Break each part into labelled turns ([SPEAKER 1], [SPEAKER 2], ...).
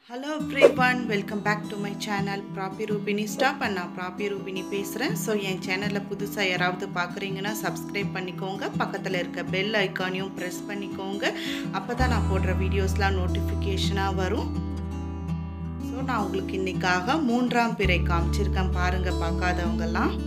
[SPEAKER 1] hello everyone welcome back to my channel Prabhi Rubini stop and நான் ப்ராப்பி ரூபினி பேசுகிறேன் so என் சேனலில் புதுசாக யாராவது பார்க்குறீங்கன்னா சப்ஸ்கிரைப் பண்ணிக்கோங்க பக்கத்தில் இருக்க பெல் ஐக்கானையும் ப்ரெஸ் பண்ணிக்கோங்க அப்போ தான் நான் போடுற வீடியோஸ்லாம் நோட்டிஃபிகேஷனாக வரும் ஸோ நான் உங்களுக்கு இன்றைக்காக மூன்றாம் பிறை காமிச்சிருக்கேன் பாருங்கள் பார்க்காதவங்கெல்லாம்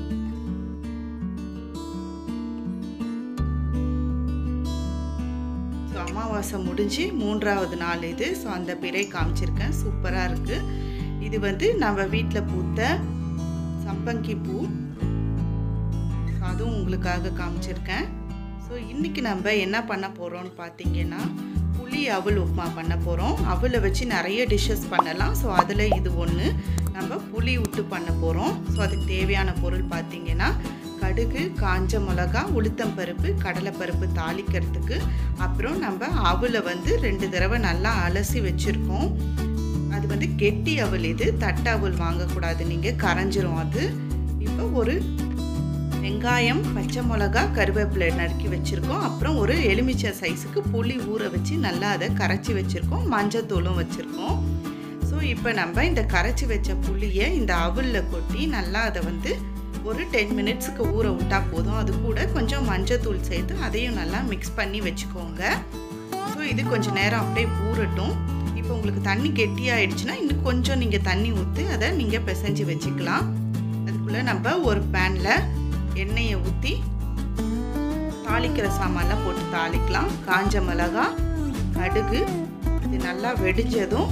[SPEAKER 1] ஸோ அமாவாசை முடிஞ்சு மூன்றாவது நாள் இது ஸோ அந்த பிறை காமிச்சிருக்கேன் சூப்பராக இருக்குது இது வந்து நம்ம வீட்டில் பூத்த சம்பங்கி பூ ஸோ அதுவும் உங்களுக்காக காமிச்சிருக்கேன் ஸோ இன்றைக்கி நம்ம என்ன பண்ண போகிறோம்னு பார்த்தீங்கன்னா புளி அவல் உப்புமா பண்ண போகிறோம் அவலை வச்சு நிறைய டிஷ்ஷஸ் பண்ணலாம் ஸோ அதில் இது ஒன்று நம்ம புளி விட்டு பண்ண போகிறோம் ஸோ அதுக்கு தேவையான பொருள் பார்த்தீங்கன்னா கடுகு காஞ்ச மிளகா உளுத்தம் பருப்பு கடலைப்பருப்பு தாளிக்கிறதுக்கு அப்புறம் நம்ம அவலை வந்து ரெண்டு தடவை நல்லா அலசி வச்சுருக்கோம் அது வந்து கெட்டி அவல் இது தட்டை அவல் வாங்கக்கூடாது நீங்கள் கரைஞ்சிரும் அது இப்போ ஒரு வெங்காயம் பச்சை மிளகா கருவேப்பிலை நறுக்கி வச்சுருக்கோம் அப்புறம் ஒரு எலுமிச்சை சைஸுக்கு புளி ஊற வச்சு நல்லா அதை கரைச்சி வச்சுருக்கோம் மஞ்சத்தூளும் வச்சுருக்கோம் ஸோ இப்போ நம்ம இந்த கரைச்சி வச்ச புளியை இந்த அவலில் கொட்டி நல்லா அதை வந்து ஒரு டென் மினிட்ஸுக்கு ஊற விட்டால் போதும் அது கூட கொஞ்சம் மஞ்சத்தூள் சேர்த்து அதையும் நல்லா மிக்ஸ் பண்ணி வச்சுக்கோங்க ஸோ இது கொஞ்சம் நேரம் அப்படியே ஊறட்டும் இப்போ உங்களுக்கு தண்ணி கெட்டியாயிடுச்சுன்னா இன்னும் கொஞ்சம் நீங்கள் தண்ணி ஊற்றி அதை நீங்கள் பிசைஞ்சு வச்சுக்கலாம் அதுக்குள்ளே நம்ம ஒரு பேனில் எண்ணெயை ஊற்றி தாளிக்கிற சாமான்லாம் போட்டு தாளிக்கலாம் காஞ்ச மிளகா கடுகு இது நல்லா வெடிஞ்சதும்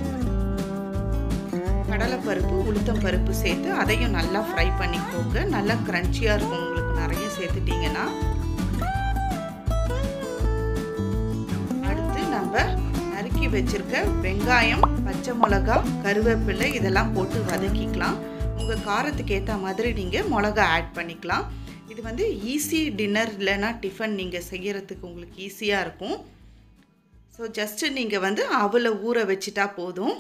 [SPEAKER 1] கடலைப்பருப்பு உளுத்தம் பருப்பு சேர்த்து அதையும் நல்லா ஃப்ரை பண்ணிக்கோங்க நல்லா க்ரன்ச்சியாக இருக்கும் உங்களுக்கு நிறைய சேர்த்துட்டிங்கன்னா அடுத்து நம்ம நறுக்கி வச்சிருக்க வெங்காயம் பச்சை மிளகா கருவேப்பிலை இதெல்லாம் போட்டு வதக்கிக்கலாம் உங்கள் காரத்துக்கு ஏற்ற மாதிரி நீங்கள் மிளகா ஆட் பண்ணிக்கலாம் இது வந்து ஈஸி டின்னர் இல்லைன்னா டிஃபன் நீங்கள் செய்கிறதுக்கு உங்களுக்கு ஈஸியாக இருக்கும் ஸோ ஜஸ்ட்டு நீங்கள் வந்து அவளை ஊற வச்சிட்டா போதும்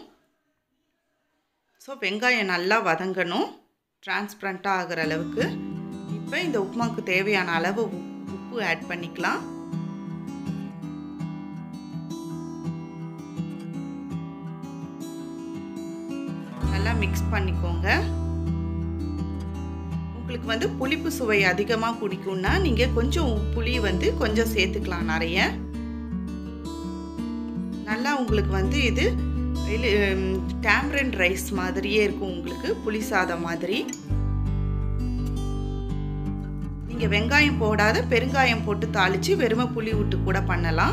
[SPEAKER 1] ஸோ வெங்காயம் நல்லா வதங்கணும் டிரான்ஸ்பரண்ட்டாக ஆகிற அளவுக்கு இப்போ இந்த உப்புமாவுக்கு தேவையான அளவு உப்பு ஆட் பண்ணிக்கலாம் நல்லா மிக்ஸ் பண்ணிக்கோங்க உங்களுக்கு வந்து புளிப்பு சுவை அதிகமாக பிடிக்கும்னா நீங்கள் கொஞ்சம் புளி வந்து கொஞ்சம் சேர்த்துக்கலாம் நிறைய நல்லா உங்களுக்கு வந்து இது டேம்ரன் ரைஸ் மாதிரியே இருக்கும் உங்களுக்கு புளி சாதம் மாதிரி நீங்கள் வெங்காயம் போடாத பெருங்காயம் போட்டு தாளித்து வெறுமை புளி விட்டு கூட பண்ணலாம்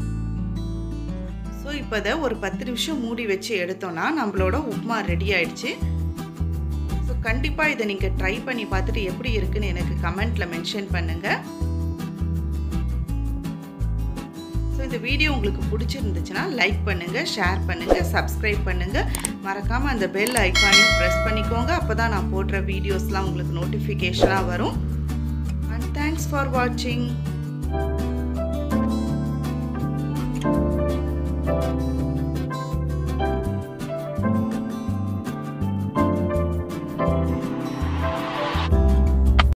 [SPEAKER 1] ஸோ இப்போ இதை ஒரு பத்து நிமிஷம் மூடி வச்சு எடுத்தோன்னா நம்மளோட உப்புமா ரெடி ஆயிடுச்சு ஸோ கண்டிப்பாக இதை நீங்கள் ட்ரை பண்ணி பார்த்துட்டு எப்படி இருக்குன்னு எனக்கு கமெண்ட்டில் மென்ஷன் பண்ணுங்கள் ஸோ இந்த வீடியோ உங்களுக்கு பிடிச்சிருந்துச்சுன்னா லைக் பண்ணுங்கள் ஷேர் பண்ணுங்கள் சப்ஸ்கிரைப் பண்ணுங்கள் மறக்காமல் அந்த பெல் ஐக்கானையும் ப்ரெஸ் பண்ணிக்கோங்க அப்போ தான் நான் போடுற வீடியோஸ்லாம் உங்களுக்கு நோட்டிஃபிகேஷனாக வரும் அண்ட் தேங்க்ஸ் ஃபார் வாட்சிங்